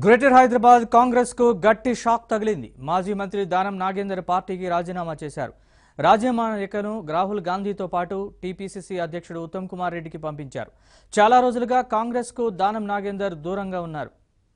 greater Hyderabad Congress కు గట్టి shock తగిలింది మాజీ మంత్రి దానం నాగేందర్ పార్టీకి రాజీనామా చేశారు రాజీనామా లేఖను రాహుల్ గాంధీతో పాటు టీపీసీసీ అధ్యక్షుడు ఉత్తమ్ కుమార్ రెడ్డికి పంపించారు చాలా రోజులుగా కాంగ్రెస్ కు దానం నాగేందర్ దూరంగా ఉన్నారు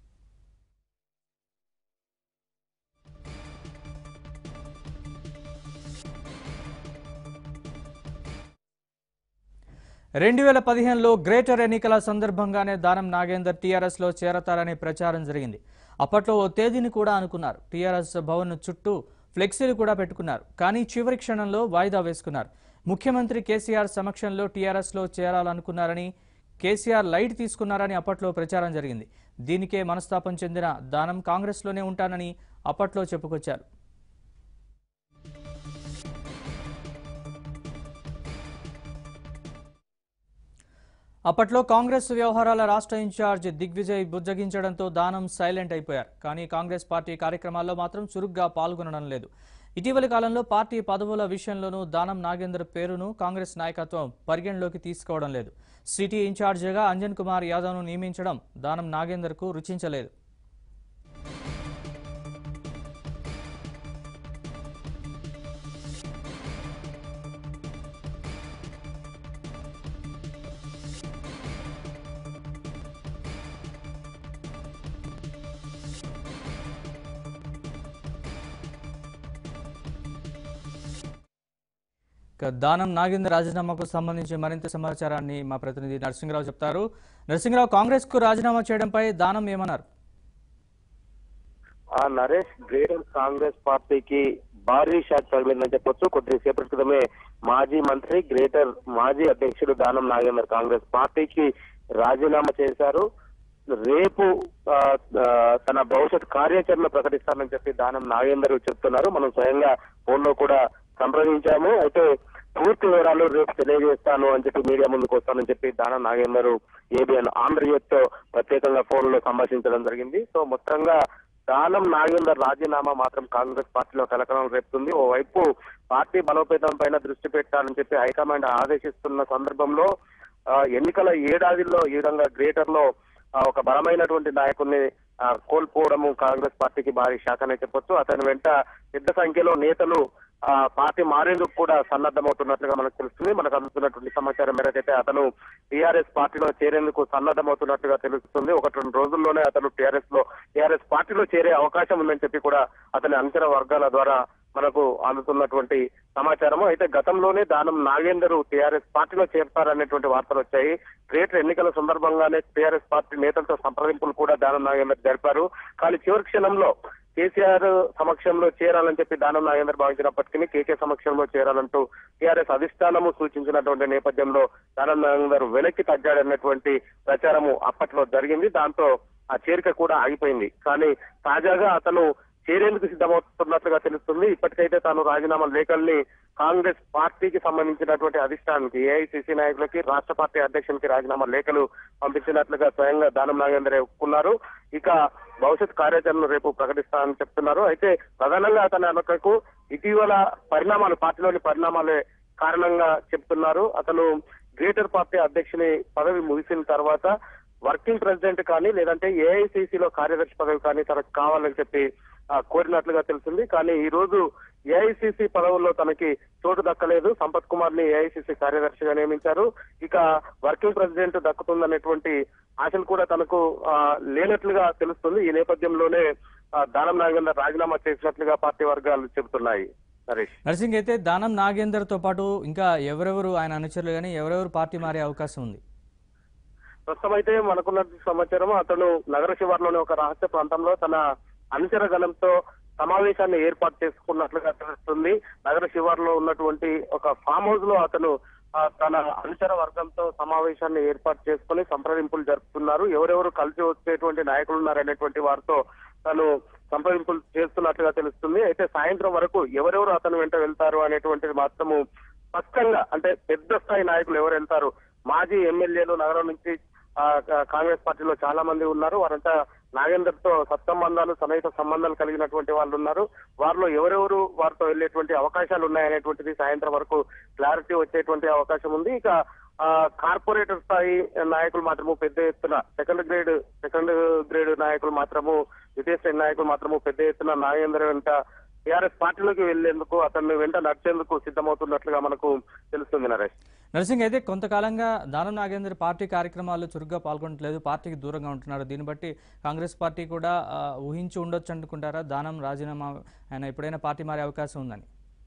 రెండు వేల పదిహేనులో గ్రేటర్ ఎన్నికల సందర్భంగానే దానం నాగేందర్ టీఆర్ఎస్లో చేరతారనే ప్రచారం జరిగింది అప్పట్లో ఓ తేదీని కూడా అనుకున్నారు టీఆర్ఎస్ భవన్ చుట్టూ ఫ్లెక్సీలు కూడా పెట్టుకున్నారు కానీ చివరి క్షణంలో వాయిదా వేసుకున్నారు ముఖ్యమంత్రి కేసీఆర్ సమక్షంలో టీఆర్ఎస్లో చేరాలనుకున్నారని కేసీఆర్ లైట్ తీసుకున్నారని అప్పట్లో ప్రచారం జరిగింది దీనికే మనస్తాపం చెందిన దానం కాంగ్రెస్లోనే ఉంటానని అప్పట్లో చెప్పుకొచ్చారు అప్పట్లో కాంగ్రెస్ వ్యవహారాల రాష్ట్ర ఇన్ఛార్జ్ దిగ్విజయ్ బుజ్జగించడంతో దానం సైలెంట్ అయిపోయారు కానీ కాంగ్రెస్ పార్టీ కార్యక్రమాల్లో మాత్రం చురుగ్గా పాల్గొనడం లేదు ఇటీవలి కాలంలో పార్టీ పదవుల విషయంలోనూ దానం నాగేందర్ పేరును కాంగ్రెస్ నాయకత్వం పరిగణలోకి తీసుకోవడం లేదు సిటీ ఇన్ఛార్జిగా అంజన్ కుమార్ యాదవ్ను నియమించడం దానం నాగేందర్కు రుచించలేదు ఇక దానం నాగేందర్ రాజీనామాకు సంబంధించి మరింత సమాచారాన్ని మా ప్రతినిధి నరసింహరావు చెప్తారు నరసింహరావు కాంగ్రెస్ కు రాజీనామా చేయడంపై దానం ఏమన్నారు ఆ నరేష్ గ్రేటర్ కాంగ్రెస్ పార్టీకి భారీ షాక్ తగిలిందని చెప్పొచ్చు కొద్దిసేపటి క్రితమే మాజీ మంత్రి గ్రేటర్ మాజీ అధ్యక్షుడు దానం నాగేందర్ కాంగ్రెస్ పార్టీకి రాజీనామా చేశారు రేపు ఆ, ఆ, తన భవిష్యత్ కార్యాచరణ ప్రకటిస్తానని చెప్పి దానం నాగేందర్ చెప్తున్నారు మనం స్వయంగా ఫోన్ లో కూడా సంప్రదించాము అయితే పూర్తి వివరాలు రేపు తెలియజేస్తాను అని చెప్పి మీడియా ముందుకు వస్తానని చెప్పి దానం నాగేందర్ ఏబిఎన్ ఆంధ్రజ్యోత్ తో ప్రత్యేకంగా ఫోన్ లో సంభాషించడం జరిగింది సో మొత్తంగా దానం నాగేందర్ రాజీనామా మాత్రం కాంగ్రెస్ పార్టీలో కలకలం రేపుతుంది ఓవైపు పార్టీ బలోపేతం పైన దృష్టి పెట్టాలని చెప్పి హైకమాండ్ ఆదేశిస్తున్న సందర్భంలో ఆ, ఎన్నికల ఏడాదిలో ఈ విధంగా గ్రేటర్ లో ఆ, ఒక బలమైనటువంటి నాయకుడిని ఆ, కోల్పోవడము కాంగ్రెస్ పార్టీకి భారీ షాక్ అనే చెప్పొచ్చు అతని వెంట పెద్ద సంఖ్యలో నేతలు ఆ పార్టీ మారేందుకు కూడా సన్నద్ధమవుతున్నట్లుగా మనకు తెలుస్తుంది మనకు అందుతున్నటువంటి సమాచారం మేరకైతే అతను టీఆర్ఎస్ పార్టీలో చేరేందుకు సన్నద్ధమవుతున్నట్టుగా తెలుస్తుంది ఒకటి రెండు రోజుల్లోనే అతను టీఆర్ఎస్ లో టీఆర్ఎస్ పార్టీలో చేరే అవకాశం ఉందని చెప్పి కూడా అతని అంచనా వర్గాల ద్వారా మనకు అందుతున్నటువంటి సమాచారము అయితే గతంలోనే దానం నాగేందర్ టీఆర్ఎస్ పార్టీలో చేరతారనేటువంటి వార్తలు వచ్చాయి గ్రేటర్ ఎన్నికల సందర్భంగానే టీఆర్ఎస్ పార్టీ నేతలతో సంప్రదింపులు కూడా దానం నాగేందర్ జరిపారు కానీ చివరి క్షణంలో కేసీఆర్ సమక్షంలో చేరాలని చెప్పి దానం నాగేందర్ భావించినప్పటికీ కేకే సమక్షంలో చేరాలంటూ టీఆర్ఎస్ అధిష్టానము సూచించినటువంటి నేపథ్యంలో దానం నాగేందర్ వెనక్కి తగ్గాడన్నటువంటి ప్రచారము అప్పట్లో జరిగింది దాంతో ఆ చేరిక కూడా ఆగిపోయింది కానీ తాజాగా అతను చేరేందుకు సిద్ధమవుతున్నట్లుగా తెలుస్తుంది ఇప్పటికైతే తాను రాజీనామా లేఖల్ని కాంగ్రెస్ పార్టీకి సంబంధించినటువంటి అధిష్టానానికి ఏఐసిసి నాయకులకి రాష్ట్ర పార్టీ అధ్యక్షునికి రాజీనామా లేఖలు పంపించినట్లుగా స్వయంగా దానం నాగేంద్ర ఒప్పుకున్నారు ఇక భవిష్యత్ కార్యాచరణను రేపు ప్రకటిస్తానని చెప్తున్నారు అయితే ప్రధానంగా అతని అనుకకు ఇటీవల పరిణామాలు పార్టీలోని పరిణామాలే కారణంగా చెప్తున్నారు అతను గ్రేటర్ పార్టీ అధ్యక్షుని పదవి ముగిసిన తర్వాత వర్కింగ్ ప్రెసిడెంట్ కానీ లేదంటే ఏఐసిసి లో కార్యదర్శి పదవి కానీ తనకు కావాలని చెప్పి ఆ, కోరినట్లుగా తెలిసింది కానీ ఈ రోజు ఏఐసిసి పదవుల్లో తనకి చోటు దక్కలేదు సంపత్ కుమార్ ని ఏఐసిసి కార్యదర్శిగా నియమించారు ఇక వర్కింగ్ ప్రెసిడెంట్ దక్కుతుందనేటువంటి ఆశలు కూడా తనకు ఆ, లేనట్లుగా తెలుస్తుంది ఈ నేపథ్యంలోనే ఆ, దానం నాగేందర్ రాజీనామా చేసినట్లుగా పార్టీ వర్గాలు చెబుతున్నాయి నరేష్ నరసింగ్ అయితే దానం నాగేందర్తో పాటు ఇంకా ఎవరెవరు ఆయన అనుచరులు కానీ ఎవరెవరు పార్టీ మారే అవకాశం ఉంది ప్రస్తుతం అయితే మనకున్న సమాచారం అతను నగర శివార్లోని ఒక రహస్య ప్రాంతంలో తన అనుచర గణంతో సమావేశాన్ని ఏర్పాటు చేసుకున్నట్లుగా తెలుస్తుంది నగర శివార్లో ఉన్నటువంటి ఒక ఫామ్ హౌస్ లో అతను ఆ, తన అనుచర వర్గంతో సమావేశాన్ని ఏర్పాటు చేసుకుని సంప్రదింపులు జరుపుతున్నారు ఎవరెవరు కలిసి వచ్చేటువంటి నాయకులు ఉన్నారనేటువంటి వారితో తను సంప్రదింపులు చేస్తున్నట్లుగా తెలుస్తుంది అయితే సాయంత్రం వరకు ఎవరెవరు అతను వెంట వెళ్తారు అనేటువంటిది మాత్రము స్పష్టంగా అంటే పెద్ద స్థాయి నాయకులు ఎవరు వెళ్తారు మాజీ ఎమ్మెల్యేలు నగరం నుంచి ఆ, కా- కాంగ్రెస్ పార్టీలో చాలా మంది ఉన్నారు వారంతా నాగేందర్ తో సత్సంబంధాలు సన్నిహిత సంబంధాలు కలిగినటువంటి వాళ్ళు ఉన్నారు వారిలో ఎవరెవరు వారితో వెళ్ళేటువంటి అవకాశాలు ఉన్నాయనేటువంటిది సాయంత్రం వరకు క్లారిటీ వచ్చేటువంటి అవకాశం ఉంది ఇక ఆ, కార్పొరేటర్ స్థాయి నాయకులు మాత్రము పెద్ద ఎత్తున సెకండ్ గ్రేడ్ సెకండ్ గ్రేడ్ నాయకులు మాత్రము ద్వితీయ శ్రేణి నాయకులు మాత్రము పెద్ద ఎత్తున నాగేంద్ర వెంట టీఆర్ఎస్ పార్టీలోకి వెళ్లేందుకు అతన్ని వెంట నడిచేందుకు సిద్ధమవుతున్నట్లుగా మనకు తెలుస్తుంది నరేష్ నరసింగ్ అయితే కొంతకాలంగా దానం నాగేందర్ పార్టీ కార్యక్రమాల్లో చురుగ్గా పాల్గొనట్లేదు పార్టీకి దూరంగా ఉంటున్నారు దీన్ని బట్టి కాంగ్రెస్ పార్టీ కూడా ఆ, ఊహించి ఉండొచ్చు అనుకుంటారా దానం రాజీనామా ఆయన ఎప్పుడైనా పార్టీ మారే అవకాశం ఉందని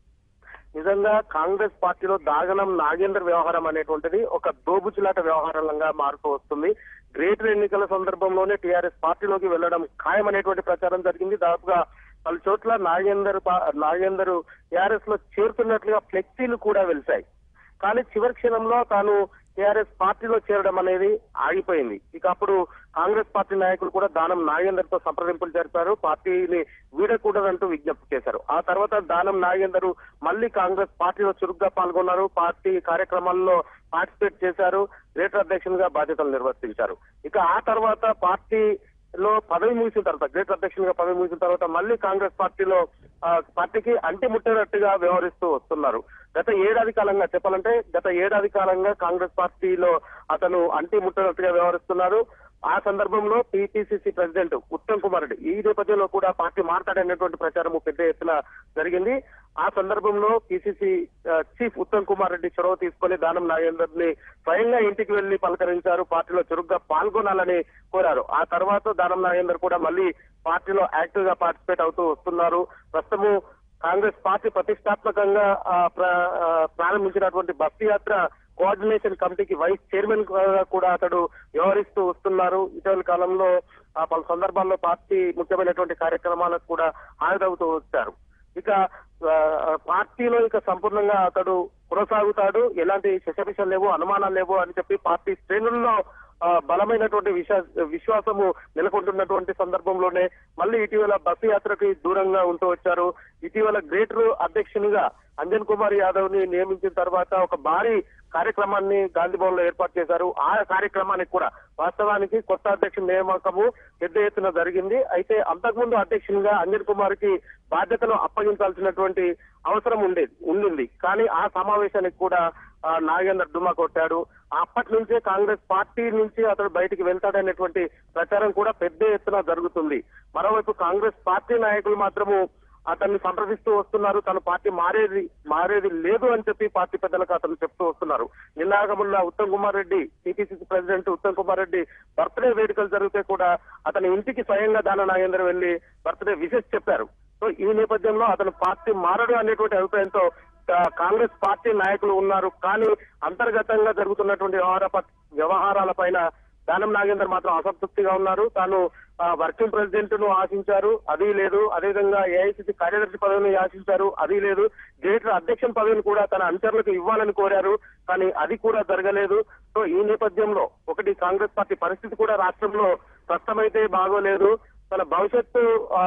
నిజంగా కాంగ్రెస్ పార్టీలో దాగనం నాగేందర్ వ్యవహారం అనేటువంటిది ఒక దోబుచులాట వ్యవహారంగా మారుతూ వస్తుంది గ్రేటర్ ఎన్నికల సందర్భంలోనే టీఆర్ఎస్ పార్టీలోకి వెళ్లడం ఖాయం అనేటువంటి ప్రచారం జరిగింది దాదాపుగా పలు చోట్ల నాగేందర్ పా- నాగేందర్ టీఆర్ఎస్ లో చేరుతున్నట్లుగా ఫ్లెక్సీలు కూడా వెలిశాయి కానీ చివరి క్షణంలో తాను టీఆర్ఎస్ పార్టీలో చేరడం అనేది ఆగిపోయింది ఇక అప్పుడు కాంగ్రెస్ పార్టీ నాయకులు కూడా దానం నాగేందర్ తో సంప్రదింపులు జరిపారు పార్టీని వీడకూడదంటూ విజ్ఞప్తి చేశారు ఆ తర్వాత దానం నాగేందర్ మళ్ళీ కాంగ్రెస్ పార్టీలో చురుగ్గా పాల్గొన్నారు పార్టీ కార్యక్రమాల్లో పార్టిసిపేట్ చేశారు గ్రేటర్ అధ్యక్షునిగా బాధ్యతలు నిర్వర్తించారు ఇక ఆ తర్వాత పార్టీ లో పదవి ముగిసిన తర్వాత గ్రేటర్ అధ్యక్షునిగా పదవి ముగిసిన తర్వాత మళ్ళీ కాంగ్రెస్ పార్టీలో ఆ, పార్టీకి అంటి ముట్టేటట్టుగా వ్యవహరిస్తూ వస్తున్నారు గత ఏడాది కాలంగా చెప్పాలంటే గత ఏడాది కాలంగా కాంగ్రెస్ పార్టీలో అతను అంటి ముట్టనట్టుగా వ్యవహరిస్తున్నారు ఆ సందర్భంలో టీపీసీసీ ప్రెసిడెంట్ ఉత్తమ్ కుమార్ రెడ్డి ఈ నేపథ్యంలో కూడా పార్టీ మాట్లాడనేటువంటి ప్రచారం పెద్ద ఎత్తున జరిగింది ఆ సందర్భంలో పిసిసి చీఫ్ ఉత్తమ్ కుమార్ రెడ్డి చొరవ తీసుకొని దానం నాగేందర్ ని స్వయంగా ఇంటికి వెళ్లి పలకరించారు పార్టీలో చురుగ్గా పాల్గొనాలని కోరారు ఆ తర్వాత దానం నాగేందర్ కూడా మళ్ళీ పార్టీలో యాక్టివ్ గా పార్టిసిపేట్ అవుతూ వస్తున్నారు ప్రస్తుతము కాంగ్రెస్ పార్టీ ప్రతిష్టాత్మకంగా ఆ, ప్ర- ఆ, ప్రారంభించినటువంటి బస్సు యాత్ర కోఆర్డినేషన్ కమిటీకి వైస్ చైర్మన్ గా కూడా అతడు వ్యవహరిస్తూ వస్తున్నారు ఇటీవల కాలంలో ఆ, పలు సందర్భాల్లో పార్టీ ముఖ్యమైనటువంటి కార్యక్రమాలకు కూడా హాజరవుతూ వచ్చారు ఇక ఆ, పార్టీలో ఇక సంపూర్ణంగా అతడు కొనసాగుతాడు ఎలాంటి శశపిషలు లేవు అనుమానాలు లేవు అని చెప్పి పార్టీ శ్రేణుల్లో ఆ, బలమైనటువంటి విశ్వాస విశ్వాసము నెలకొంటున్నటువంటి సందర్భంలోనే మళ్ళీ ఇటీవల బస్సు యాత్రకి దూరంగా ఉంటూ వచ్చారు ఇటీవల గ్రేటర్ అధ్యక్షునిగా అంజన్ కుమార్ యాదవ్ ని నియమించిన తర్వాత ఒక భారీ కార్యక్రమాన్ని గాంధీ భవన్ లో ఏర్పాటు చేశారు ఆ కార్యక్రమానికి కూడా వాస్తవానికి కొత్త అధ్యక్షుని నియామకము పెద్ద ఎత్తున జరిగింది అయితే అంతకుముందు అధ్యక్షునిగా అంజన్ కుమార్ కి బాధ్యతలు అప్పగించాల్సినటువంటి అవసరం ఉండేది ఉండింది కానీ ఆ సమావేశానికి కూడా ఆ, నాగేందర్ డుమ్మా కొట్టాడు అప్పటి నుంచే కాంగ్రెస్ పార్టీ నుంచి అతడు బయటికి వెళ్తాడనేటువంటి ప్రచారం కూడా పెద్ద ఎత్తున జరుగుతుంది మరోవైపు కాంగ్రెస్ పార్టీ నాయకులు మాత్రము అతన్ని సంప్రదిస్తూ వస్తున్నారు తన పార్టీ మారేది మారేది లేదు అని చెప్పి పార్టీ పెద్దలకు అతను చెప్తూ వస్తున్నారు నిన్నాగముల్లా Uttam Kumar Reddy TPCC president Uttam Kumar Reddy birthday వేడుకలు జరిగితే కూడా అతని ఇంటికి స్వయంగా దాన నాగేందర్ వెళ్లి బర్త్డే విషెస్ చెప్పారు సో ఈ నేపథ్యంలో అతను పార్టీ మారడు అనేటువంటి అభిప్రాయంతో ఆ, కాంగ్రెస్ పార్టీ నాయకులు ఉన్నారు కానీ అంతర్గతంగా జరుగుతున్నటువంటి వ్యవహార వ్యవహారాల పైన దానం నాగేందర్ మాత్రం అసంతృప్తిగా ఉన్నారు తాను ఆ, వర్కింగ్ ప్రెసిడెంట్ ను ఆశించారు అది లేదు అదేవిధంగా ఏఐసిసి కార్యదర్శి పదవిని ఆశించారు అది లేదు గ్రేటర్ అధ్యక్షుల పదవిని కూడా తన అనుచరులకు ఇవ్వాలని కోరారు కానీ అది కూడా జరగలేదు సో ఈ నేపథ్యంలో ఒకటి కాంగ్రెస్ పార్టీ పరిస్థితి కూడా రాష్ట్రంలో స్పష్టమైతే బాగోలేదు తన భవిష్యత్తు ఆ,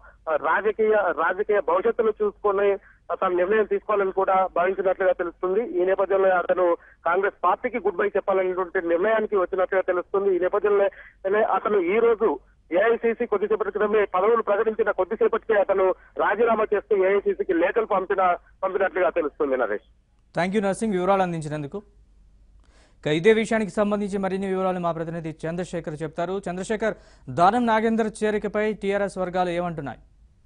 రాజకీయ రాజకీయ భవిష్యత్తును చూసుకొని తన నిర్ణయం తీసుకోవాలని కూడా భావించినట్లుగా తెలుస్తుంది ఈ నేపథ్యంలో అతను కాంగ్రెస్ పార్టీకి గుడ్ బై చెప్పాలనేటువంటి నిర్ణయానికి వచ్చినట్లుగా తెలుస్తుంది ఈ నేపథ్యంలోనే అతను ఈ రోజు ఏఐసీసీ కొద్దిసేపటి క్రితమే పదవులు ప్రకటించిన కొద్దిసేపటికే అతను రాజీనామా చేస్తూ ఏఐసీసీకి లేఖలు పంపిన పంపినట్లుగా తెలుస్తుంది నరేష్ థ్యాంక్ యూ నర్సింగ్ వివరాలు అందించినందుకు ఇక ఇదే విషయానికి సంబంధించి మరిన్ని వివరాలు మా ప్రతినిధి చంద్రశేఖర్ చెప్తారు చంద్రశేఖర్ దానం నాగేందర్ చేరికపై టీఆర్ఎస్ వర్గాలు ఏమంటున్నాయి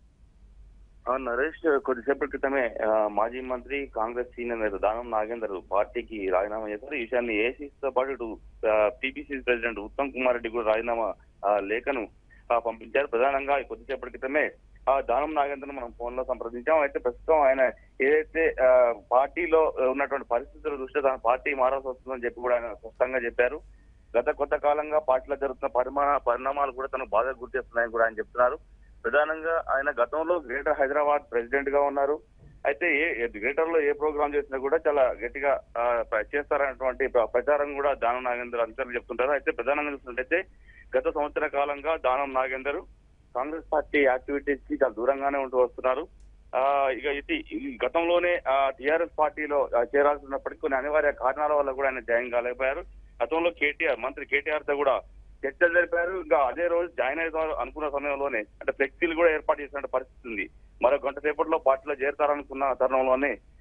అవును నరేష్ కొద్దిసేపటి క్రితమే ఆ, మాజీ మంత్రి కాంగ్రెస్ సీనియర్ నేత దానం నాగేందర్ పార్టీకి రాజీనామా చేశారు ఈ విషయాన్ని ఏసీసీతో పాటు ఇటు టీపీసీ ప్రెసిడెంట్ ఉత్తమ్ కుమార్ రెడ్డి కూడా రాజీనామా ఆ, లేఖను ఆ, పంపించారు ప్రధానంగా ఈ కొద్దిసేపటి క్రితమే ఆ దానం నాగేందర్ మనం ఫోన్ లో సంప్రదించాం అయితే ప్రస్తుతం ఆయన ఏదైతే ఆ, పార్టీలో ఉన్నటువంటి పరిస్థితుల దృష్ట్యా తన పార్టీ మారాల్సి వస్తుందని చెప్పి కూడా ఆయన స్పష్టంగా చెప్పారు గత కొంత కాలంగా పార్టీలో జరుగుతున్న పరిమాణ పరిణామాలు కూడా తనకు బాధ గుర్తిస్తున్నాయని కూడా ఆయన చెప్తున్నారు ప్రధానంగా ఆయన గతంలో గ్రేటర్ హైదరాబాద్ ప్రెసిడెంట్ గా ఉన్నారు అయితే ఏ గ్రేటర్ లో ఏ ప్రోగ్రామ్ చేసినా కూడా చాలా గట్టిగా ఆ, ప్ర- చేస్తారన్నటువంటి ప్ర- ప్రచారం కూడా దానం నాగేందర్ అందరూ చెప్తుంటారు అయితే ప్రధానంగా చూసినట్టయితే గత సంవత్సర కాలంగా దానం నాగేందర్ కాంగ్రెస్ పార్టీ యాక్టివిటీస్ కి చాలా దూరంగానే ఉంటూ వస్తున్నారు ఆ ఇక ఇది ఈ గతంలోనే టిఆర్ఎస్ పార్టీలో ఆ, చేరాల్సి ఉన్నప్పటికీ కొన్ని అనివార్య కారణాల వల్ల కూడా ఆయన జాయిన్ కాలేకపోయారు గతంలో కేటీఆర్ మంత్రి కేటీఆర్ తో కూడా చర్చలు జరిపారు ఇంకా అదే రోజు జాయిన్ అవుతారు అనుకున్న సమయంలోనే అంటే ఫ్లెక్సీలు కూడా ఏర్పాటు చేసిన పరిస్థితి ఉంది మరో గంట సేపట్లో పార్టీలో చేరతారనుకున్న తరుణంలోనే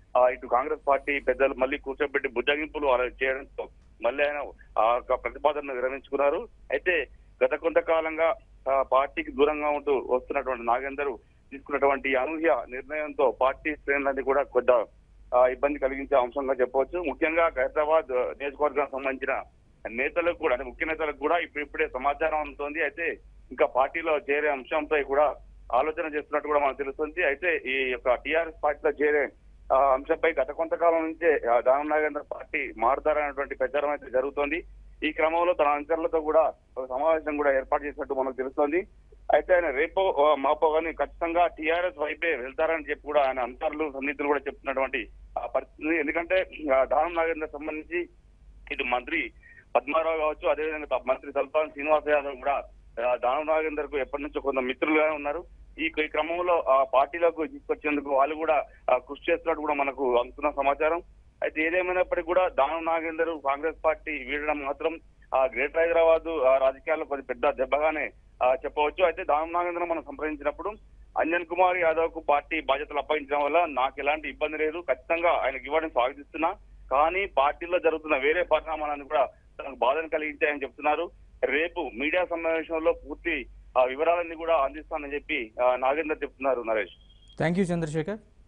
ఆ, ఇటు కాంగ్రెస్ పార్టీ పెద్దలు మళ్ళీ కూర్చోబెట్టి బుజ్జగింపులు అలా చేయడంతో మళ్ళీ ఆయన ఆ యొక్క ప్రతిపాదనను విరమించుకున్నారు అయితే గత కొంతకాలంగా ఆ, పార్టీకి దూరంగా ఉంటూ వస్తున్నటువంటి నాగేందర్ తీసుకున్నటువంటి అనూహ్య నిర్ణయంతో పార్టీ శ్రేణులన్నీ కూడా కొద్ది ఆ, ఇబ్బంది కలిగించే అంశంగా చెప్పవచ్చు ముఖ్యంగా హైదరాబాద్ నియోజకవర్గానికి సంబంధించిన నేతలకు కూడా అంటే ముఖ్య నేతలకు కూడా ఇప్పుడు ఇప్పుడే సమాచారం అందుతోంది అయితే ఇంకా పార్టీలో చేరే అంశంపై కూడా ఆలోచన చేస్తున్నట్టు కూడా మనకు తెలుస్తుంది అయితే ఈ యొక్క టిఆర్ఎస్ పార్టీలో చేరే ఆ, అంశంపై గత కొంతకాలం నుంచే ఆ, దానం నాగేంద్ర పార్టీ మారుతారనేటువంటి ప్రచారం అయితే జరుగుతోంది ఈ క్రమంలో తన అనుచరులతో కూడా ఒక సమావేశం కూడా ఏర్పాటు చేసినట్టు మనకు తెలుస్తోంది అయితే ఆయన రేపో ఆ, మాపో కానీ ఖచ్చితంగా టీఆర్ఎస్ వైపే వెళ్తారని చెప్పి కూడా ఆయన అనుచరులు సన్నిహితులు కూడా చెప్తున్నటువంటి ఆ పరిస్థితి ఎందుకంటే ఆ, దానం నాగేంద్ర సంబంధించి ఇటు మంత్రి పద్మారావు కావచ్చు అదేవిధంగా త- మంత్రి తలపాన్ శ్రీనివాస యాదవ్ కూడా ఆ, దానం నాగేందర్ కు ఎప్పటి నుంచో కొంత మిత్రులుగానే ఉన్నారు ఈ ఈ క్రమంలో ఆ పార్టీలకు తీసుకొచ్చేందుకు వాళ్ళు కూడా ఆ, కృషి చేస్తున్నట్టు కూడా మనకు అందుతున్న సమాచారం అయితే ఏదేమైనప్పటికీ కూడా దానం నాగేందర్ కాంగ్రెస్ పార్టీ వీడడం మాత్రం ఆ గ్రేటర్ హైదరాబాద్ ఆ, రాజకీయాల్లో కొద్ది పెద్ద దెబ్బగానే ఆ, చెప్పవచ్చు అయితే దానం నాగేంద్ర మనం సంప్రదించినప్పుడు అంజన్ కుమార్ యాదవ్ కు పార్టీ బాధ్యతలు అప్పగించడం వల్ల నాకు ఎలాంటి ఇబ్బంది లేదు ఖచ్చితంగా ఆయనకి ఇవ్వడం స్వాగతిస్తున్నా కానీ పార్టీలో జరుగుతున్న వేరే పరిణామాలను కూడా తనకు బాధను కలిగించాయని చెప్తున్నారు రేపు మీడియా సమావేశంలో పూర్తి ఆ వివరాలన్నీ కూడా అందిస్తానని చెప్పి ఆ, నాగేందర్ చెప్తున్నారు నరేష్ థ్యాంక్ యూ చంద్రశేఖర్